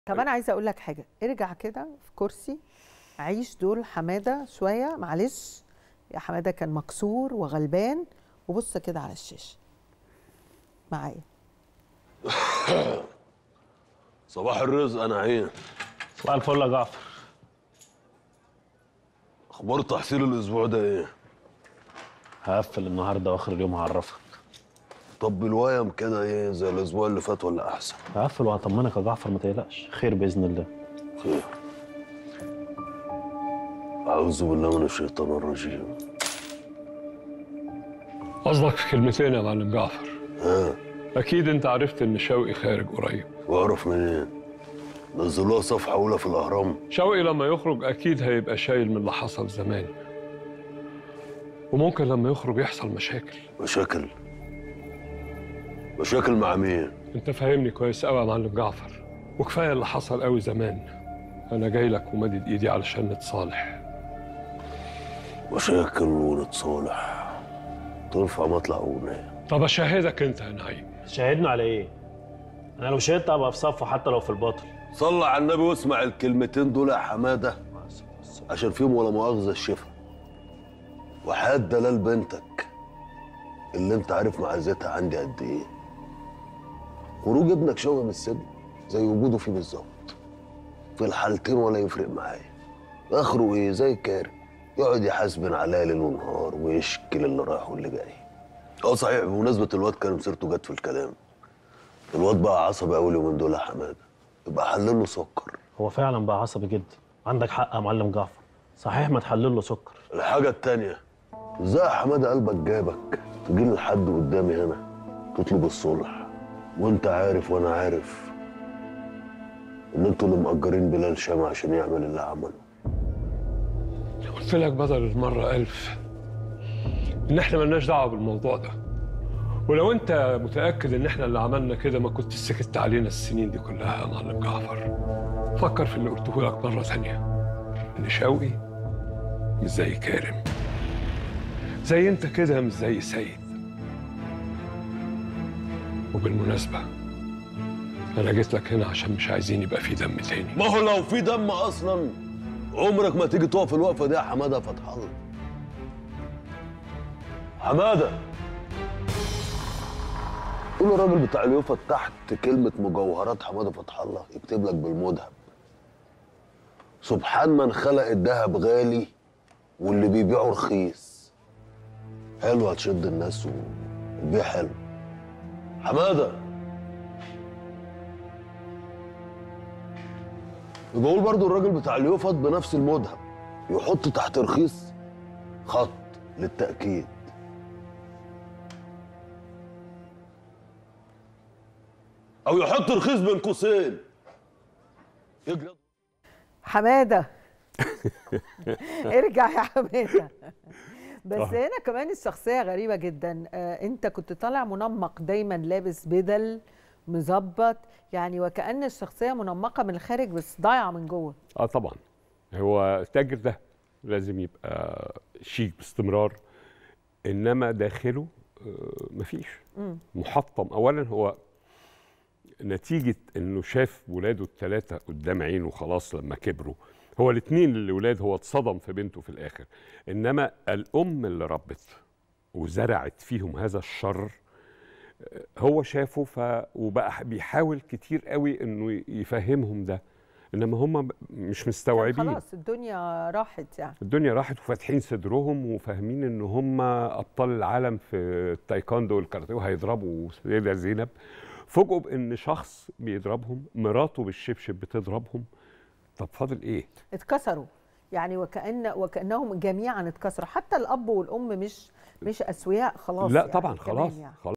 طب انا عايزه اقول لك حاجه ارجع كده في كرسي عيش دور حماده شويه معلش يا حماده كان مكسور وغلبان وبص كده على الشاشه معايا صباح الرزق انا عين صباح الفل يا جعفر اخبار تحصيل الاسبوع ده ايه هقفل النهارده واخر اليوم هعرفك طب الوايم كده ايه زي الاسبوع اللي فات ولا احسن هقفل وهطمنك يا جعفر ما تقلقش خير باذن الله خير اعوذ بالله من الشيطان الرجيم قصدك في كلمتين يا معلم جعفر ها اكيد انت عرفت ان شوقي خارج قريب واعرف منين نزلوها صفحه اولى في الاهرام شوقي لما يخرج اكيد هيبقى شايل من اللي حصل زمان وممكن لما يخرج يحصل مشاكل مشاكل مشاكل مع مين انت فاهمني كويس قوي يا معلم جعفر وكفايه اللي حصل قوي زمان انا جاي لك ومدد ايدي علشان نتصالح مشاكل ونتصالح ترفع مطلع اغنيه طب اشهدك انت يا نعيم شاهدنا على ايه انا لو شهدت ابقى في صفه حتى لو في الباطل صلى على النبي واسمع الكلمتين دول يا حماده عشان فيهم ولا مؤاخذه الشفا وحياة دلال بنتك اللي انت عارف معزتها عندي قد ايه خروج ابنك شوقي من السجن زي وجوده فيه بالظبط في الحالتين ولا يفرق معايا اخره ايه زي الكارم يقعد يحاسبن عليا ليل ونهار ويشكي اللي رايح واللي جاي اه صحيح بمناسبه الواد كان مسيرته جت في الكلام الواد بقى عصبي قوي اليومين دول يا حماده يبقى حلل له سكر هو فعلا بقى عصبي جدا عندك حق يا معلم جعفر صحيح ما تحلل له سكر الحاجة التانية ازاي يا حمادة قلبك جابك تجي لحد قدامي هنا تطلب الصلح وانت عارف وانا عارف ان انتوا اللي مأجرين بلال شامع عشان يعمل اللي عمله قلت لك بدل المره ألف ان احنا ملناش دعوه بالموضوع ده ولو انت متاكد ان احنا اللي عملنا كده ما كنت سكت علينا السنين دي كلها يا معلم جعفر فكر في اللي قلته لك مره ثانيه ان شوقي مش زي كارم زي انت كده مش زي سيد وبالمناسبه انا جيت لك هنا عشان مش عايزين يبقى في دم تاني ما هو لو في دم اصلا عمرك ما تيجي تقف الوقفة دي يا حمادة يا فتح الله حمادة قول الراجل بتاع اليوفا تحت كلمة مجوهرات حمادة فتح الله يكتب لك بالمذهب سبحان من خلق الذهب غالي واللي بيبيعه رخيص حلو هتشد الناس وتبيع حلو حمادة يبقى قول برضو الراجل بتاع اليوفط بنفس المذهب يحط تحت رخيص خط للتأكيد أو يحط رخيص بين قوسين يجري حماده ارجع يا حماده بس هنا كمان الشخصيه غريبه جدا آه انت كنت طالع منمق دايما لابس بدل مظبط يعني وكأن الشخصيه منمقه من الخارج بس ضايعه من جوه اه طبعا هو التاجر ده لازم يبقى شيك باستمرار انما داخله آه، مفيش محطم اولا هو نتيجه انه شاف ولاده الثلاثه قدام عينه خلاص لما كبروا هو الاثنين الولاد هو اتصدم في بنته في الاخر انما الام اللي ربت وزرعت فيهم هذا الشر آه، هو شافه ف وبقى بيحاول كتير قوي انه يفهمهم ده انما هم مش مستوعبين خلاص الدنيا راحت يعني الدنيا راحت وفاتحين صدرهم وفاهمين ان هم ابطال العالم في التايكوندو والكاراتيه وهيضربوا سيده زينب فوجئوا بان شخص بيضربهم مراته بالشبشب بتضربهم طب فاضل ايه؟ اتكسروا يعني وكأن وكأنهم جميعا اتكسروا حتى الأب والأم مش مش أسوياء خلاص لا يعني طبعا كمان خلاص يعني. خلاص